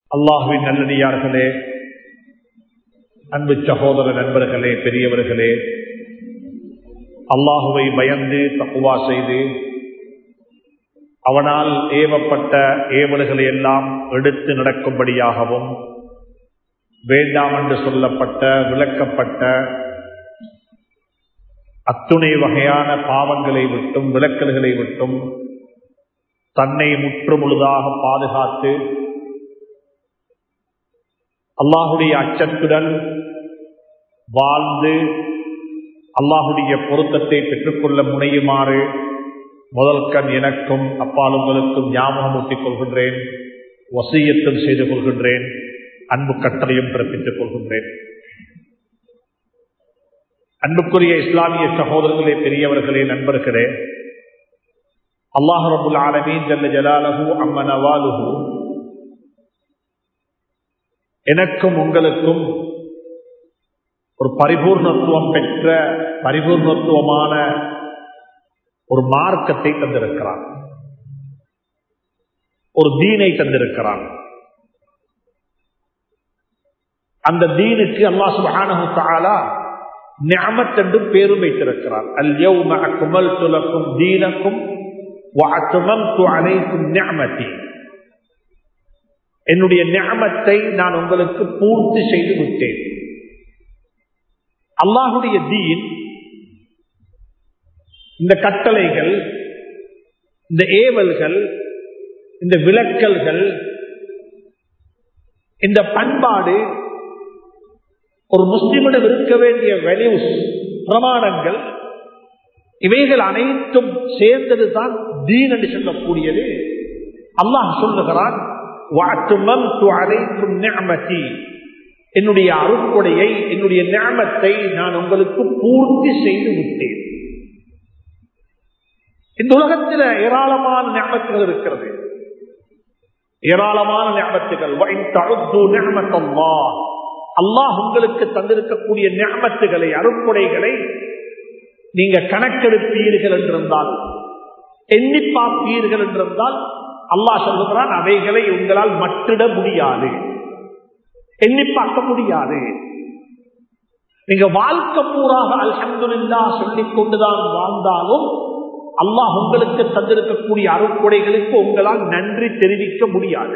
அல்லாஹுவின் நல்லடியார்களே அன்பு சகோதர நண்பர்களே பெரியவர்களே அல்லாஹுவை பயந்து தக்குவா செய்து அவனால் ஏவப்பட்ட ஏவல்களை எல்லாம் எடுத்து நடக்கும்படியாகவும் வேண்டாம் என்று சொல்லப்பட்ட விளக்கப்பட்ட அத்துணை வகையான பாவங்களை விட்டும் விளக்கல்களை விட்டும் தன்னை முற்று முழுதாக பாதுகாத்து அல்லாஹுடைய அச்சத்துடன் வாழ்ந்து அல்லாஹுடைய பொருத்தத்தை பெற்றுக்கொள்ள முனையுமாறு முதல் கண் எனக்கும் அப்பால் உங்களுக்கும் ஞாபகம் ஊட்டிக் கொள்கின்றேன் வசியத்தும் செய்து கொள்கின்றேன் அன்பு கட்டளையும் பிறப்பித்துக் கொள்கின்றேன் அன்புக்குரிய இஸ்லாமிய சகோதரர்களே பெரியவர்களே நண்பர்களே அல்லாஹ் ரபுல் ஆலமீன் ஜல்ல ஜலாலஹு அம்மனவாலுஹு எனக்கும் உங்களுக்கும் ஒரு பரிபூர்ணத்துவம் பெற்ற பரிபூர்ணத்துவமான ஒரு மார்க்கத்தை தந்திருக்கிறான் ஒரு தீனை தந்திருக்கிறான் அந்த தீனுக்கு அல்லாஹ் சுபஹானஹு தஆலா நிஅமத் என்று பேரும் வைத்திருக்கிறார் அல் யௌம அக்மல்து லக்கும் தீனக்கும் வ அத்மம்து அலைக்கும் நிஅமதி என்னுடைய நிஅமத்தை நான் உங்களுக்கு பூர்த்தி செய்து விட்டேன் அல்லாஹுடைய தீன் இந்த கட்டளைகள் இந்த ஏவல்கள் இந்த விளக்கல்கள் இந்த பண்பாடு ஒரு முஸ்லிமிடம் இருக்க வேண்டிய வேல்யூஸ் பிரமாணங்கள் இவைகள் அனைத்தும் சேர்ந்ததுதான் தீன் என்று சொல்லக்கூடியது அல்லாஹ் சொல்லுகிறான் என்னுடைய அருட்கொடையை என்னுடைய ஞாபத்தை நான் உங்களுக்கு பூர்த்தி செய்து விட்டேன் இந்த உலகத்தில் ஏராளமான ஞாபகங்கள் இருக்கிறது ஏராளமான ஞாபகத்துகள் அல்லாஹ் உங்களுக்கு தந்திருக்கக்கூடிய ஞாபகத்துகளை அருட்கொடைகளை நீங்க கணக்கெடுப்பீர்கள் என்றிருந்தால் எண்ணி பார்ப்பீர்கள் என்றிருந்தால் அல்லாஹ் சொல்லுகிறான் அவைகளை உங்களால் மட்டிட முடியாது எண்ணி பார்க்க முடியாது நீங்க வாழ்க்கை பூராக அல்ஹம்துல்லா சொல்லிக் கொண்டுதான் வாழ்ந்தாலும் அல்லாஹ் உங்களுக்கு தந்திருக்கக்கூடிய அருட்கொடைகளுக்கு உங்களால் நன்றி தெரிவிக்க முடியாது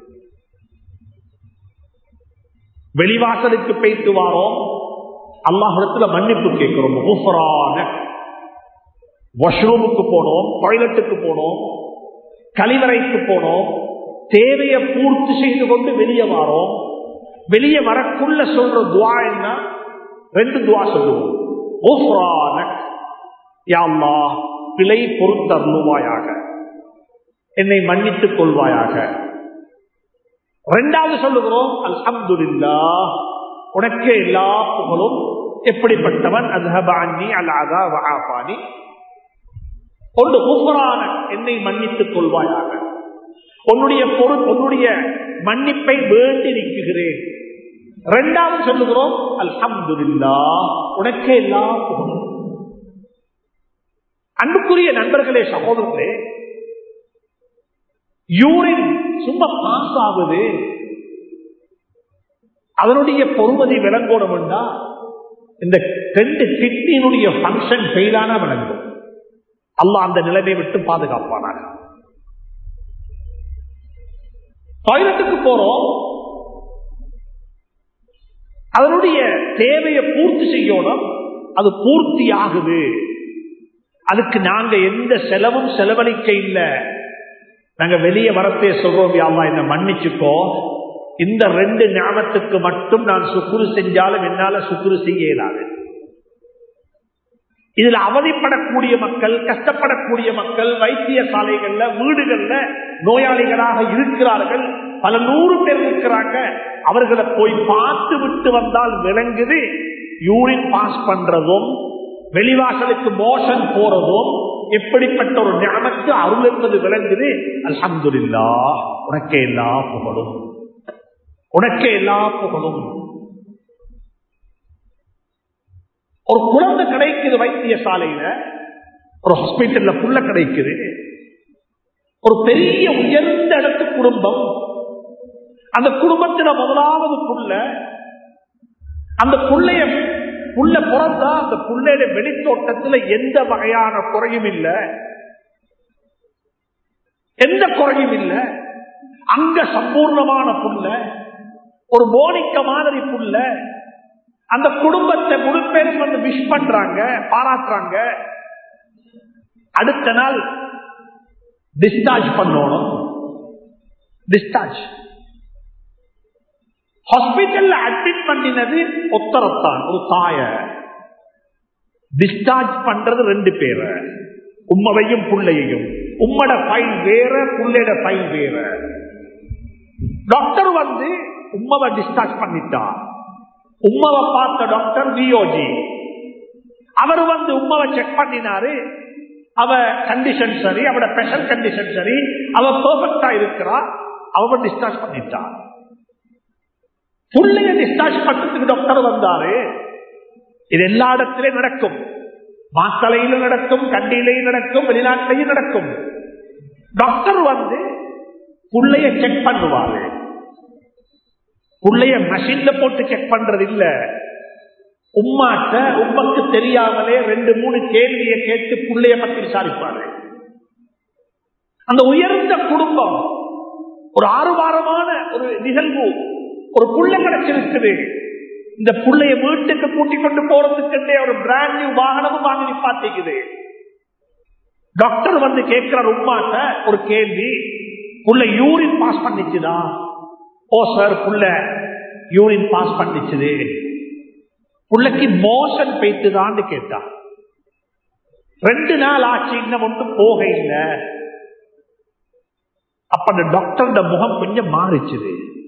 வெளிவாசலுக்கு போயிட்டு வாரோம் அல்லாஹிடத்துல மன்னிப்பு கேட்கிறோம் வாஷ்ரூமுக்கு போனோம் டாய்லெட்டுக்கு போனோம் கழிவறைக்கு போனோம் தேவையை பூர்த்தி செய்து கொண்டு வெளியே வாரோம் வெளியே வரக்குள்ள சொல்ற துவா என்ன ரெண்டு துவா சொல்லுவோம் யாழ்லா பிழை பொறுத்தருவாயாக என்னை மன்னித்துக் கொள்வாயாக ரெண்டாவது சொல்லுகிறோம் அல்ஹம்துல்லா உனக்கு எல்லா புகழும் எப்படிப்பட்டவன் அல்ஹபானி அல்லாதா வஹாபானி ஒன்று குஃபரான என்னை மன்னித்துக் கொள்வாயாக உன்னுடைய பொருள் உன்னுடைய மன்னிப்பை வேண்டி நிற்குகிறேன் ரெண்டாவது சொல்லுகிறோம் அல்ஹம்துல்லா உனக்கு எல்லா புகழும் அன்புக்குரிய நண்பர்களே சகோதரர்களே யூரின் சும்மா பாஸ் ஆகுது அதனுடைய பொறுமதி விளங்கோடும் என்றா இந்த ரெண்டு கிட்னியினுடைய பங்கன் ஃபெயிலான விளங்கும் அல்ல அந்த நிலைமை விட்டு பாதுகாப்பானாக டாய்லெட்டுக்கு போறோம் அதனுடைய தேவையை பூர்த்தி செய்யணும் அது பூர்த்தி ஆகுது அதுக்கு நாங்க எந்த செலவும் செலவழிக்க இல்லை நாங்க வெளியே வரத்தே சொல்றோம் யாவா என்ன மன்னிச்சுக்கோ இந்த ரெண்டு ஞாபகத்துக்கு மட்டும் நான் சுக்குரு செஞ்சாலும் என்னால சுக்குரு செய்ய இயலாது இதுல அவதிப்படக்கூடிய மக்கள் கஷ்டப்படக்கூடிய மக்கள் வைத்தியசாலைகள்ல வீடுகள்ல நோயாளிகளாக இருக்கிறார்கள் பல நூறு பேர் இருக்கிறாங்க அவர்களை போய் பார்த்து விட்டு வந்தால் விளங்குது யூரின் பாஸ் பண்றதும் வெளிவாசலுக்கு மோஷன் போறதும் எப்படிப்பட்ட ஒரு ஞானத்து அருள் என்பது விளங்குது அல்ஹம்துல்லா உனக்கே எல்லா புகழும் உனக்கே எல்லா புகழும் ஒரு குழந்தை கிடைக்குது வைத்தியசாலையில ஒரு ஹாஸ்பிட்டல்ல புள்ள கிடைக்குது ஒரு பெரிய உயர்ந்த இடத்து குடும்பம் அந்த குடும்பத்தில முதலாவது புள்ள அந்த புள்ளைய புள்ள பிறந்தா அந்த புள்ளைய வெளித்தோட்டத்துல எந்த வகையான குறையும் இல்லை எந்த குறையும் இல்லை அங்க சம்பூர்ணமான புள்ள ஒரு போனிக்க மாதிரி புள்ள அந்த குடும்பத்தை முழு பேரும் வந்து விஷ் பண்றாங்க பாராட்டுறாங்க அடுத்த நாள் டிஸ்சார்ஜ் பண்ணணும் டிஸ்சார்ஜ் ஹாஸ்பிட்டல்ல அட்மிட் பண்ணினது ஒத்தரத்தான் ஒரு தாய டிஸ்சார்ஜ் பண்றது ரெண்டு பேரை உம்மவையும் புள்ளையையும் உம்மட ஃபைல் வேற புள்ளையோட ஃபைல் வேற டாக்டர் வந்து உம்மவை டிஸ்சார்ஜ் பண்ணிட்டா உம்மவை பார்த்த டாக்டர் வியோஜி அவர் வந்து உம்மவை செக் பண்ணினாரு அவ கண்டிஷன் சரி அவட ஸ்பெஷல் கண்டிஷன் சரி அவ பெர்ஃபெக்டா இருக்கிறா அவ டிஸ்சார்ஜ் பண்ணிட்டா புள்ளைய டிஸ்சார்ஜ் பண்றதுக்கு டாக்டர் வந்தாரு இது எல்லா இடத்திலையும் நடக்கும் மாத்தலையிலும் நடக்கும் கண்டியிலையும் நடக்கும் வெளிநாட்டிலையும் நடக்கும் டாக்டர் வந்து புள்ளைய செக் பண்ணுவாரு புள்ளைய மஷின்ல போட்டு செக் பண்றது இல்ல உம்மாட்ட உமக்கு தெரியாமலே ரெண்டு மூணு கேள்வியை கேட்டு புள்ளைய பத்தி விசாரிப்பாரு அந்த உயர்ந்த குடும்பம் ஒரு ஆறு வாரமான ஒரு நிகழ்வு ஒரு புள்ள கிடைச்சிருக்குது இந்த புள்ளைய வீட்டுக்கு கூட்டிக் கொண்டு போறதுக்கு ஒரு பிராண்ட் நியூ வாகனமும் வாங்கி நிப்பாட்டிக்குது டாக்டர் வந்து கேட்கிறார் உமாட்ட ஒரு கேள்வி புள்ள யூரின் பாஸ் பண்ணிச்சுதா ஓ சார் புள்ள யூரின் பாஸ் பண்ணிச்சுது புள்ளைக்கு மோஷன் போயிட்டுதான்னு கேட்டா ரெண்டு நாள் ஆச்சு இன்னும் ஒன்று போக இல்லை அப்ப அந்த டாக்டர் முகம் கொஞ்சம் மாறிச்சுது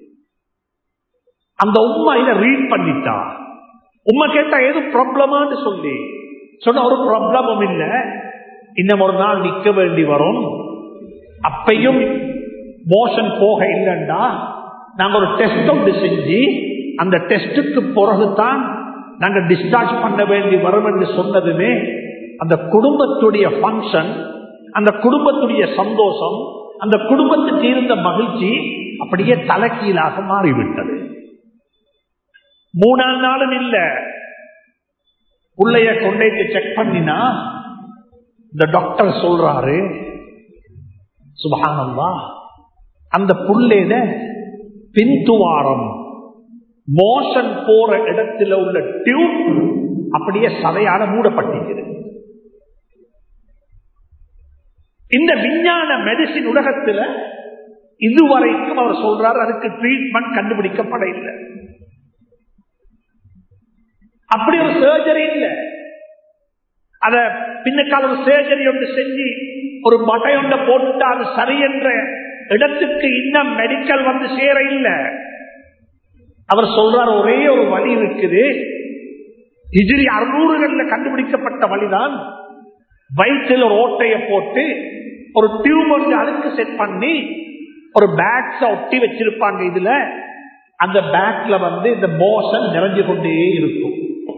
அந்த உமா இதை ரீட் பண்ணிட்டா உமா கேட்டா ஏதோ ப்ராப்ளமான்னு சொல்லி சொன்ன ஒரு ப்ராப்ளமும் இல்லை இன்னும் ஒரு நாள் நிக்க வேண்டி வரும் அப்பையும் மோஷன் போக இல்லைண்டா நாங்க ஒரு டெஸ்ட் ஒன்று செஞ்சு அந்த டெஸ்டுக்கு பிறகுதான் நாங்க டிஸ்சார்ஜ் பண்ண வேண்டி வரும் என்று சொன்னதுமே அந்த குடும்பத்துடைய பங்கன் அந்த குடும்பத்துடைய சந்தோஷம் அந்த குடும்பத்துக்கு இருந்த மகிழ்ச்சி அப்படியே தலைக்கீழாக மாறிவிட்டது மூணாம் நாளும் இல்ல பிள்ளைய கொண்டைக்கு செக் பண்ணினா இந்த டாக்டர் சொல்றாரு சுபகானந்தா அந்த புள்ளையில பின்துவாரம் மோஷன் போற இடத்துல உள்ள டியூப் அப்படியே சதையால மூடப்பட்டிருக்கிறது இந்த விஞ்ஞான மெடிசின் உலகத்துல இதுவரைக்கும் அவர் சொல்றாரு அதுக்கு ட்ரீட்மெண்ட் கண்டுபிடிக்கப்பட இல்லை அப்படி ஒரு சர்ஜரி இல்லை அத பின்னக்கால ஒரு சர்ஜரி ஒன்று செஞ்சு ஒரு மடையொண்ட போட்டு அது சரி என்ற இடத்துக்கு இன்னும் மெடிக்கல் வந்து சேர இல்லை அவர் சொல்றார் ஒரே ஒரு வழி இருக்குது ஹிஜிரி அறுநூறுகள்ல கண்டுபிடிக்கப்பட்ட வழிதான் வயிற்றில் ஒரு ஓட்டைய போட்டு ஒரு டியூப் ஒன்று அதுக்கு செட் பண்ணி ஒரு பேக்ஸ ஒட்டி வச்சிருப்பாங்க இதுல அந்த பேக்ல வந்து இந்த மோஷன் நிறைஞ்சு கொண்டே இருக்கும்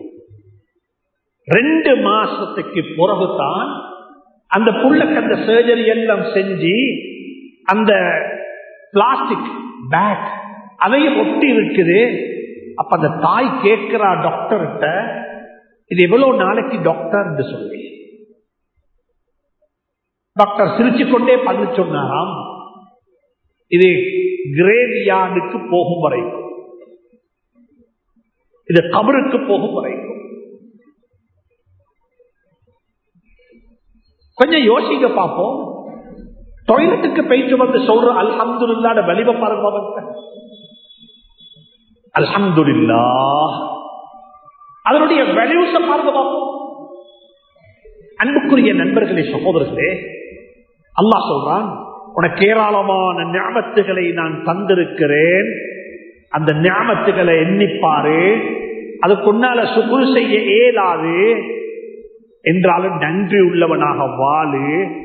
ரெண்டு மாசத்துக்கு பிறகுதான் அந்த புள்ளக்கு அந்த சர்ஜரி எல்லாம் செஞ்சு அந்த பிளாஸ்டிக் பேக் அதையும் ஒட்டி இருக்குது அப்ப அந்த தாய் கேட்கிறா டாக்டர்கிட்ட இது எவ்வளவு நாளைக்கு டாக்டர் என்று சொல்லி டாக்டர் சிரிச்சு கொண்டே பண்ணு சொன்னாராம் இது கிரேவியார்டுக்கு போகும் வரைக்கும் இது கபருக்கு போகும் வரைக்கும் கொஞ்சம் யோசிக்க பார்ப்போம் டொய்லெட்டுக்கு போயிட்டு வந்து சொல்ற அல்ஹம்து இல்லாத வலிவ பாருங்க அல்ஹம்துல்லா அதனுடைய வேல்யூஸ பாருங்க பார்ப்போம் அன்புக்குரிய நண்பர்களே சகோதரர்களே அல்லாஹ் சொல்றான் உனக்கு ஏராளமான ஞாபத்துகளை நான் தந்திருக்கிறேன் அந்த ஞாபத்துகளை எண்ணிப்பாரு அதுக்குன்னால சுகுரு செய்ய இயலாது என்றாலும் நன்றி உள்ளவனாக வாழு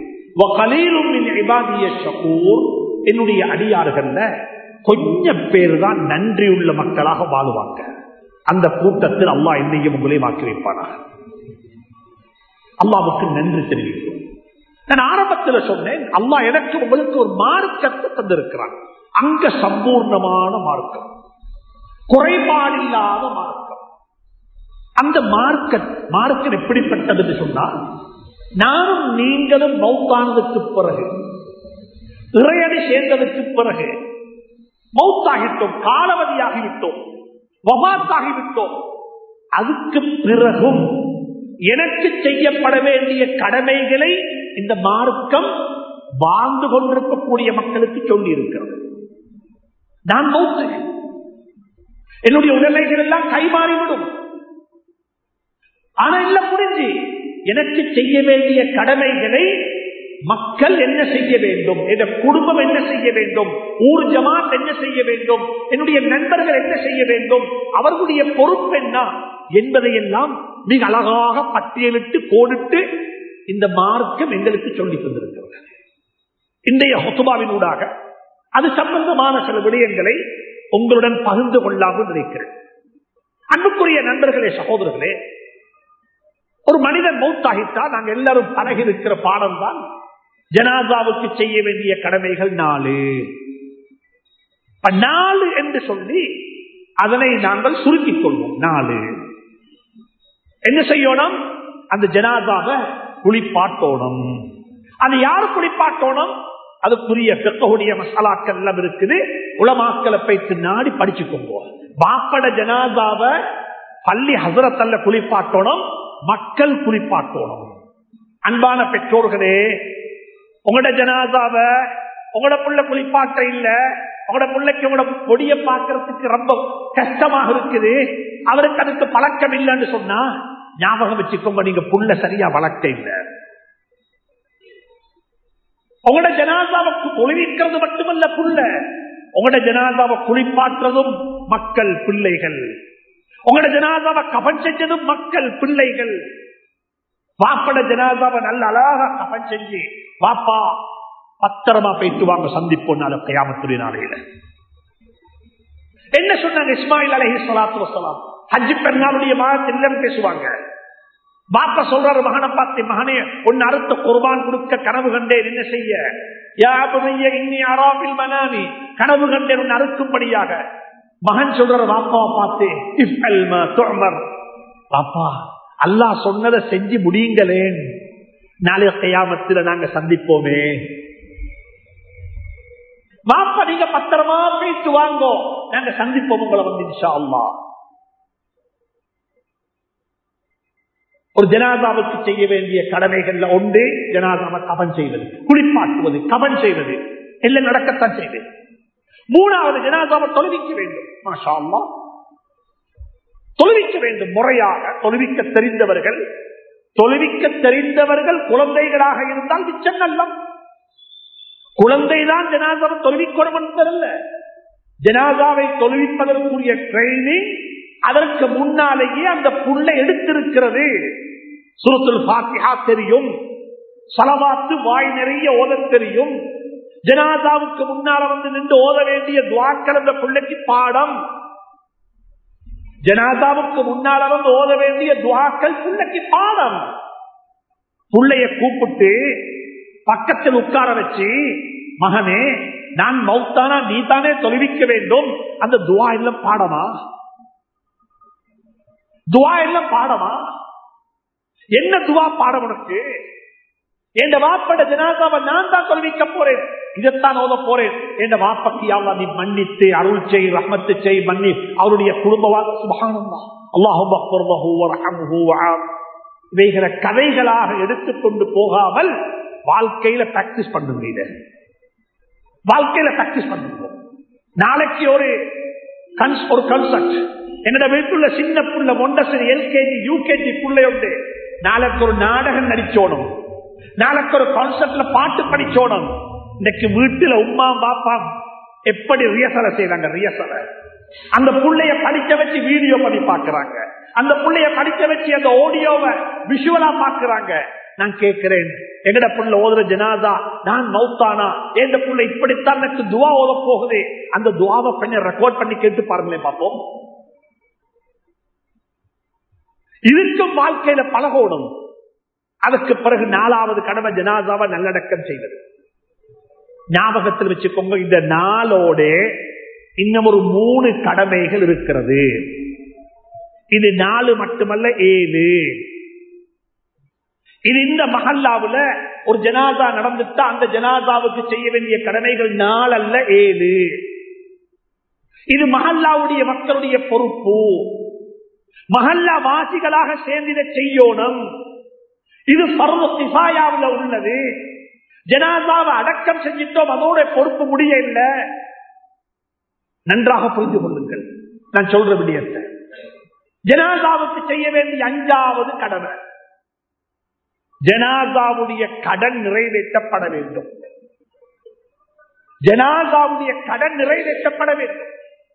என்னுடைய அடியார்கள்ல கொஞ்சம் பேர் தான் நன்றி உள்ள மக்களாக வாழுவாங்க அந்த கூட்டத்தில் அல்லாஹ் என்னையும் உங்களையும் ஆக்கி வைப்பானாக அல்லாவுக்கு நன்றி தெரிவிக்கும் நான் ஆரம்பத்தில் சொன்னேன் அல்லாஹ் எனக்கு உங்களுக்கு ஒரு மார்க்கத்தை தந்திருக்கிறான் அங்க சம்பூர்ணமான மார்க்கம் குறைபாடில்லாத மார்க்கம் அந்த மார்க்க மார்க்கம் எப்படிப்பட்டது என்று சொன்னால் நானும் நீங்களும் மௌத்தானதுக்கு பிறகு இறையடி சேர்ந்ததுக்கு பிறகு மௌத்தாகிட்டோம் காலவதியாகிவிட்டோம் வபாத்தாகிவிட்டோம் அதுக்கு பிறகும் எனக்கு செய்யப்பட வேண்டிய கடமைகளை இந்த மார்க்கம் வாழ்ந்து கொண்டிருக்கக்கூடிய மக்களுக்கு சொல்லி இருக்கிறது நான் மௌத்து என்னுடைய உடலைகள் எல்லாம் கைமாறிவிடும் ஆனா இல்ல புரிஞ்சு எனக்கு செய்ய வேண்டிய கடமைகளை மக்கள் என்ன செய்ய வேண்டும் என் குடும்பம் என்ன செய்ய வேண்டும் ஊர் ஜமாத் என்ன செய்ய வேண்டும் என்னுடைய நண்பர்கள் என்ன செய்ய வேண்டும் அவர்களுடைய பொறுப்பு என்ன என்பதையெல்லாம் மிக அழகாக பட்டியலிட்டு கோடிட்டு இந்த மார்க்கம் எங்களுக்கு சொல்லி தந்திருக்கிறது இன்றைய ஹொசுபாவினூடாக அது சம்பந்தமான சில விடயங்களை உங்களுடன் பகிர்ந்து கொள்ளாமல் நினைக்கிறேன் அன்புக்குரிய நண்பர்களே சகோதரர்களே ஒரு மனிதன் மௌத்தாகித்தா நாங்க எல்லாரும் பழகி இருக்கிற பாடம் தான் ஜனாதாவுக்கு செய்ய வேண்டிய கடமைகள் நாலு நாலு என்று சொல்லி அதனை நாங்கள் சுருக்கிக் கொள்வோம் நாலு என்ன செய்யணும் அந்த ஜனாதாவை குளிப்பாட்டோணும் அது யாரு குளிப்பாட்டோணும் அதுக்குரிய பெக்கவுடைய மசாலாக்கள் எல்லாம் இருக்குது உளமாக்களை பைத்து நாடி படிச்சுக்கோங்க பாப்பட ஜனாதாவை பள்ளி ஹசரத்தல்ல குளிப்பாட்டோணும் மக்கள் குளிப்பாட்டோணும் அன்பான பெற்றோர்களே உங்களோட ஜனாதாவ உங்களோட புள்ள குளிப்பாட்ட இல்ல உங்களோட பிள்ளைக்கு உங்களோட கொடிய பாக்குறதுக்கு ரொம்ப கஷ்டமாக இருக்குது அவருக்கு அதுக்கு பழக்கம் இல்லைன்னு சொன்னா ஞாபகம் வச்சுக்கோங்க நீங்க புள்ள சரியா வளர்க்க இல்லை உங்களோட ஜனாதாவை தொழுவிக்கிறது மட்டுமல்ல புள்ள உங்களோட ஜனாதாவை குளிப்பாற்றுறதும் மக்கள் பிள்ளைகள் உங்களோட ஜனாதாவை கபன் செஞ்சதும் மக்கள் பிள்ளைகள் வாப்பட ஜனாதாவை நல்ல அழகா கபன் செஞ்சு வாப்பா பத்திரமா போயிட்டு வாங்க சந்திப்போம் நாளை கையாமத்துடைய நாளையில என்ன சொன்னாங்க இஸ்மாயில் அலஹி சலாத்து வசலாம் ஹஜ்ஜி பெருநாளுடைய மகன் பேசுவாங்க பாப்பா சொல்றாரு மகனை பார்த்து மகனே ஒன்னு அறுத்த குர்பான் கொடுக்க கனவு கண்டேன் என்ன செய்ய இன்னி அராபில் மனாமி கனவு கண்டேன் ஒன்னு அறுக்கும்படியாக மகன் சொல்ற பாப்பாவை பார்த்து பாப்பா அல்லாஹ் சொன்னதை செஞ்சு முடியுங்களேன் நாளைய கையாமத்தில் நாங்க சந்திப்போமே மாப்பா நீங்க பத்திரமா போயிட்டு வாங்கோ நாங்க சந்திப்போம் உங்களை வந்து இன்ஷா அல்லா ஒரு ஜனாதாவுக்கு செய்ய வேண்டிய கடமைகள்ல ஒன்று ஜனாதாவை கவன் செய்வது குளிப்பாட்டுவது கவன் செய்வது எல்லாம் நடக்கத்தான் செய்வது மூணாவது ஜனாதாவை தொழுவிக்க வேண்டும் மாஷா அல்லா தொழுவிக்க வேண்டும் முறையாக தொழுவிக்க தெரிந்தவர்கள் தொழுவிக்க தெரிந்தவர்கள் குழந்தைகளாக இருந்தால் மிச்சம் நல்லம் குழந்தைதான் ஜனாதாவை தொழுவிக்கணும் என்பதல்ல ஜனாதாவை தொழுவிப்பதற்குரிய ட்ரைனிங் அதற்கு முன்னாலேயே அந்த புள்ள எடுத்திருக்கிறது சுரத்துல் பாத்தியா தெரியும் சலவாத்து வாய் நிறைய ஓத தெரியும் ஜனாதாவுக்கு முன்னால வந்து நின்று ஓத வேண்டிய துவாக்கள் அந்த பிள்ளைக்கு பாடம் ஜனாதாவுக்கு முன்னால வந்து ஓத வேண்டிய துவாக்கள் பிள்ளைக்கு பாடம் புள்ளைய கூப்பிட்டு பக்கத்தில் உட்கார வச்சு மகனே நான் மௌத்தானா நீ தானே தொலைவிக்க வேண்டும் அந்த துவா எல்லாம் பாடமா துவா எல்லாம் பாடமா என்ன துவா பாடம் உனக்கு என் வாப்பட ஜனாதாவை நான் தான் தொலைவிக்க போறேன் இதைத்தான் ஓத போறேன் என் வாப்பக்கு யாவா நீ மன்னித்து அருள் செய் ரஹமத்து செய் மன்னி அவருடைய குடும்ப சுபகானந்தா அல்லாஹும் இவைகளை கதைகளாக எடுத்துக்கொண்டு போகாமல் வாழ்க்கையில பிராக்டிஸ் பண்ணுங்க இத வாழ்க்கையில பிராக்டிஸ் பண்ணுங்க நாளைக்கு ஒரு ஒரு கன்சர்ட் என்னோட வீட்டுள்ள சின்ன புள்ள மொண்டசரி எல்கேஜி யூகேஜி புள்ளை உண்டு நாளைக்கு ஒரு நாடகம் நடிச்சோணும் நாளைக்கு ஒரு கான்சர்ட்ல பாட்டு படிச்சோணும் இன்னைக்கு வீட்டுல உமா பாப்பா எப்படி ரியசலை செய்யறாங்க ரியசலை அந்த புள்ளைய படிக்க வச்சு வீடியோ பண்ணி பாக்குறாங்க அந்த புள்ளைய படிக்க வச்சு அந்த ஆடியோவை விஷுவலா பாக்குறாங்க நான் கேட்கிறேன் எங்கட புள்ள ஓதுற ஜனாதா நான் மௌத்தானா எந்த புள்ள இப்படித்தான் எனக்கு துவா ஓத போகுது அந்த துவாவை கொஞ்சம் ரெக்கார்ட் பண்ணி கேட்டு பாருங்களேன் பார்ப்போம் இதுக்கும் வாழ்க்கையில பழகோடும் அதுக்கு பிறகு நாலாவது கடமை ஜனாதாவை நல்லடக்கம் செய்வது ஞாபகத்தில் வச்சுக்கோங்க இந்த நாளோட இன்னும் ஒரு மூணு கடமைகள் இருக்கிறது இது நாலு மட்டுமல்ல ஏழு இது இந்த மஹல்லாவுல ஒரு ஜனாதா நடந்துட்டா அந்த ஜனாதாவுக்கு செய்ய வேண்டிய கடமைகள் நாள் அல்ல ஏழு இது மஹல்லாவுடைய மக்களுடைய பொறுப்பு மஹல்லா வாசிகளாக சேர்ந்து இதை செய்யணும் இது பருவ சிசாயாவில் உள்ளது ஜனாதாவை அடக்கம் செஞ்சிட்டோம் அதோட பொறுப்பு முடிய இல்லை நன்றாக புரிந்து கொள்ளுங்கள் நான் சொல்ற விடயத்தை ஜனாதாவுக்கு செய்ய வேண்டிய அஞ்சாவது கடமை ஜனாதாவுடைய கடன் நிறைவேற்றப்பட வேண்டும் ஜனாதாவுடைய கடன் நிறைவேற்றப்பட வேண்டும்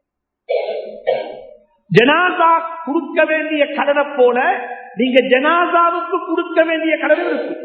ஜனாதா கொடுக்க வேண்டிய கடனை போல நீங்க ஜனாதாவுக்கு கொடுக்க வேண்டிய கடன் இருக்கும்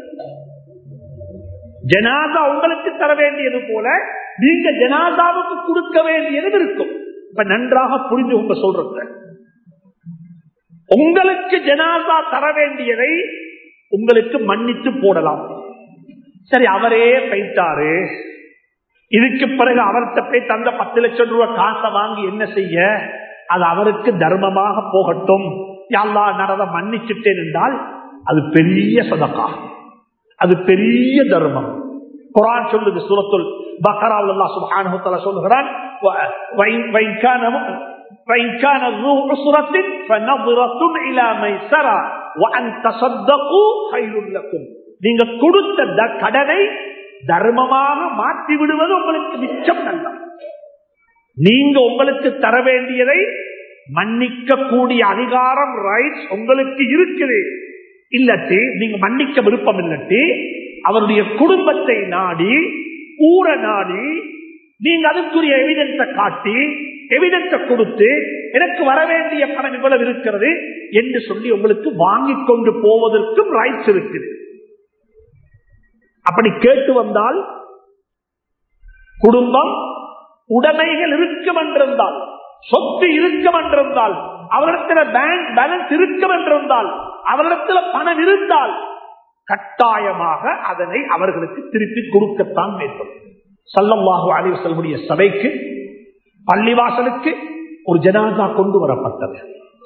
ஜனாதா உங்களுக்கு தர வேண்டியது போல நீங்க ஜனாதாவுக்கு கொடுக்க வேண்டியது இருக்கும் இப்ப நன்றாக புரிஞ்சு உங்க சொல்றது உங்களுக்கு ஜனாதா தர வேண்டியதை உங்களுக்கு மன்னித்து போடலாம் சரி அவரே பைத்தாரு இதுக்கு பிறகு அவர்கிட்ட போய் தந்த பத்து லட்சம் ரூபாய் காசை வாங்கி என்ன செய்ய அது அவருக்கு தர்மமாக போகட்டும் யாழ்லா நடந்த மன்னிச்சுட்டேன் என்றால் அது பெரிய சதக்கா அது பெரிய தர்மம் குரான் சொல்லுது சூரத்துல் பக்கராவில் அல்லா சுப்ஹானஹு தஆலா சொல்லுகிறான் வைன் கான فإن كان ذو عسرة فنظرة إلى ميسرة وأن تصدقوا خير لكم நீங்க கொடுத்த கடனை தர்மமாக மாற்றி விடுவது உங்களுக்கு மிச்சம் நல்ல நீங்க உங்களுக்கு தர வேண்டியதை மன்னிக்க கூடிய அதிகாரம் ரைட்ஸ் உங்களுக்கு இருக்குது இல்லட்டி நீங்க மன்னிக்க விருப்பம் இல்லட்டி அவருடைய குடும்பத்தை நாடி ஊர நாடி நீங்க அதுக்குரிய எவிடன்ஸை காட்டி எவிடன்ஸை கொடுத்து எனக்கு வர வேண்டிய பணம் இவ்வளவு இருக்கிறது என்று சொல்லி உங்களுக்கு வாங்கி கொண்டு போவதற்கும் ரைட்ஸ் இருக்குது அப்படி கேட்டு வந்தால் குடும்பம் உடைமைகள் இருக்கும் என்றிருந்தால் சொத்து இருக்கும் என்றிருந்தால் அவரிடத்துல பேங்க் பேலன்ஸ் இருக்கும் என்றிருந்தால் அவரிடத்துல பணம் இருந்தால் கட்டாயமாக அதனை அவர்களுக்கு திருப்பி கொடுக்கத்தான் வேண்டும் சல்லம்வாகு அழிவு செல்வடைய சபைக்கு பள்ளிவாசலுக்கு ஒரு ஜனாதா கொண்டு வரப்பட்டது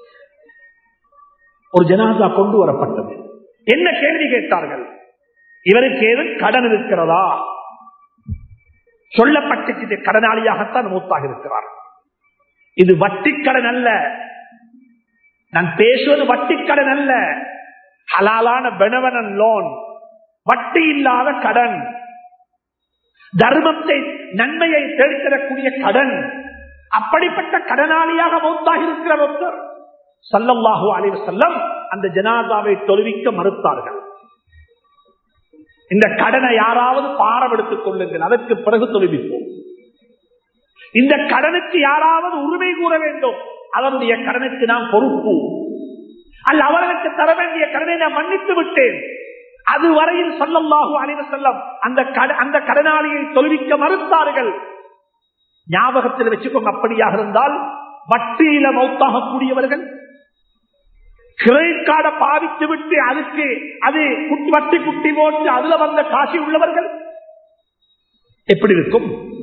ஒரு ஜனாதா கொண்டு வரப்பட்டது என்ன கேள்வி கேட்டார்கள் இவருக்கு ஏதும் கடன் இருக்கிறதா சொல்லப்பட்டு கடனாளியாகத்தான் மூத்தாக இருக்கிறார் இது வட்டி கடன் அல்ல நான் பேசுவது வட்டி கடன் அல்ல ஹலாலான பெனவனன் லோன் வட்டி இல்லாத கடன் தர்மத்தை நன்மையை தேடித்தரக்கூடிய கடன் அப்படிப்பட்ட கடனாளியாக மௌத்தாக இருக்கிற ஒருத்தர் சல்லல்லாஹு அலைவ செல்லம் அந்த ஜனாதாவை தொழுவிக்க மறுத்தார்கள் இந்த கடனை யாராவது பாரம் எடுத்துக் கொள்ளுங்கள் அதற்கு பிறகு தொழுவிப்போம் இந்த கடனுக்கு யாராவது உரிமை கூற வேண்டும் அவருடைய கடனுக்கு நான் பொறுப்பு அல்ல அவர்களுக்கு தர வேண்டிய கடனை நான் மன்னித்து விட்டேன் அதுவரையில் சொல்லல்லாஹு அலைவ செல்லம் அந்த அந்த கடனாளியை தொழுவிக்க மறுத்தார்கள் ஞாபகத்தில் வச்சுக்கோங்க அப்படியாக இருந்தால் வட்டியில மௌத்தாக கூடியவர்கள் கிரெடிட் கார்டை பாவித்து விட்டு அதுக்கு அது குட்டி வட்டி குட்டி போட்டு அதுல வந்த காசி உள்ளவர்கள் எப்படி இருக்கும்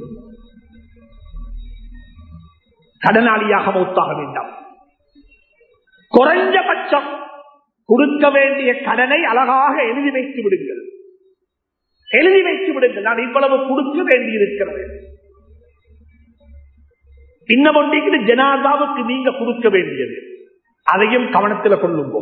கடனாளியாக மௌத்தாக வேண்டாம் குறைஞ்சபட்சம் கொடுக்க வேண்டிய கடனை அழகாக எழுதி வைத்து விடுங்கள் எழுதி வைத்து விடுங்கள் நான் இவ்வளவு கொடுக்க வேண்டி இருக்கிறது இன்னும் ஒன்றைக்கு ஜனாதாவுக்கு நீங்க கொடுக்க வேண்டியது அதையும் கவனத்தில் கொள்ளுங்க